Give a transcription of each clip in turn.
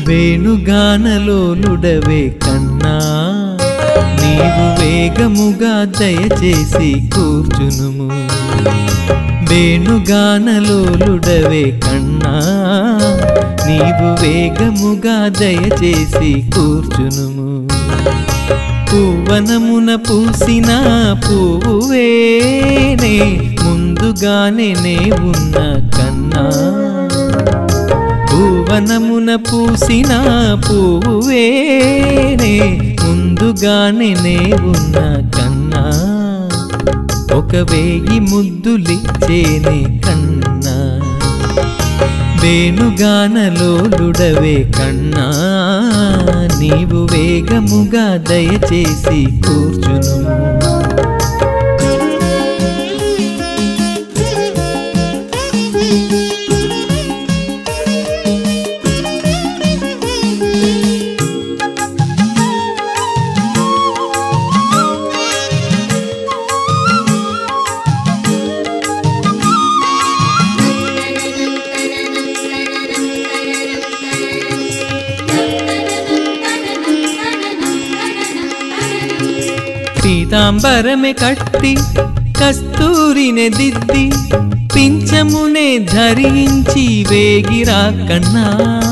వేణుగానలోలుడవే కన్నా నీవు వేగముగా దయచేసి కూర్చునుము వేణుగానలోలుడవే కన్నా నీవు వేగముగా దయచేసి కూర్చునుము పూవనమున పూసిన పువ్వువేనే ముందుగానే నే ఉన్న కన్నా భువనమున పూసిన పువ్వువేనే ముందుగానే నే ఉన్న కన్నా ఒక వేయి ముద్దులిచ్చేనే కన్నా వేణుగానలోలుడవే కన్నా నీవు వేగముగా దయచేసి కూర్చును పీతాంబరమే కట్టి కస్తూరిని దిద్ది పించమునే ధరించి వేగిరా కన్నా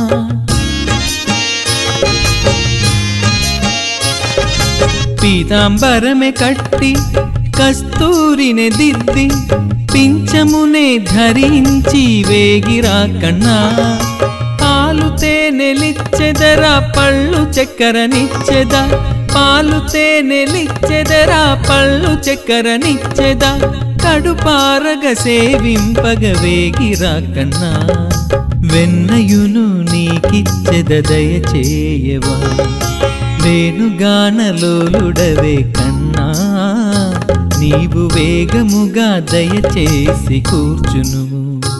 పీతాంబరమే కట్టి కస్తూరిని దిద్ది పించమునే ధరించి వేగిరా కన్నా పాలు తేనెలిచ్చెదరా పళ్ళు చక్కెరనిచ్చెదా పాలు తేనెలిచ్చెదరా పళ్ళు చక్కెరనిచ్చెదా కడుపారగ సేవింపగ వేగిరా కన్నా వెన్నయును నీకిచ్చెద దయచేయవా వేణుగానలోలుడవే కన్నా నీవు వేగముగా దయచేసి కూర్చునుము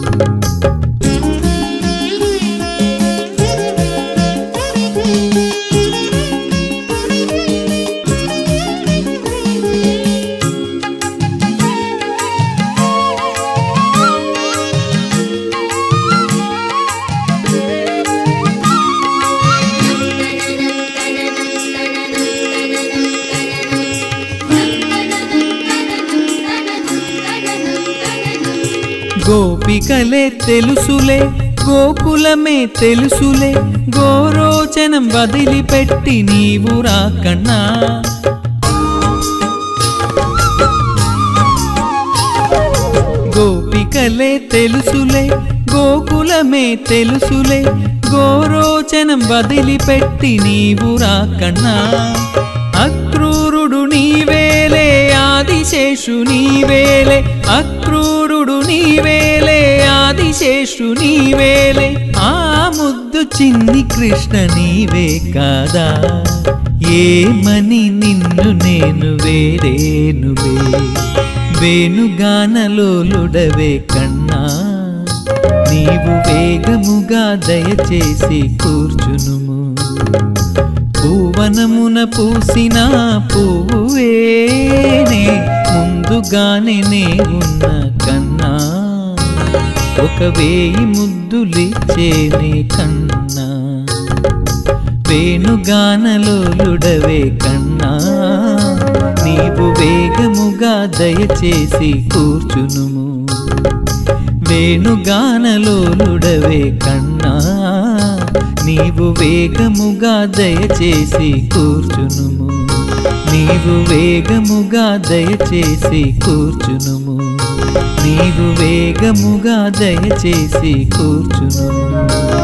గోపికలే తెలుసులే గోకులమే తెలుసులే గోరోచనం వదిలిపెట్టి నీవు రాకన్నా గోపికలే తెలుసులే గోకులమే తెలుసులే గోరోచనం వదిలిపెట్టి నీవు రాకన్నా అక్రూరుడు నీవేలే ఆదిశేషు నీవేలే అక్రూరుడు నీవేలే ఆదిశేషు నీవేలే ఆ ముద్దు చిన్ని కృష్ణ నీవే కాదా ఏమని నిన్ను నేను వేరేనువే వేణుగానలోలుడవే కన్నా నీవు వేగముగా దయచేసి కూర్చునుము పూవనమున పూసిన పువ్వువేనే ముందుగానే నే ఉన్న కన్నా ఒక వేయి ముద్దులిచ్చేనే కన్నా వేణుగానలోలుడవే కన్నా నీవు వేగముగా దయచేసి కూర్చునుము వేణుగానలోలుడవే కన్నా నీవు వేగముగా దయచేసి కూర్చునుము నీవు వేగముగా దయచేసి కూర్చునుము నీవు వేగముగా దయచేసి కూర్చునుము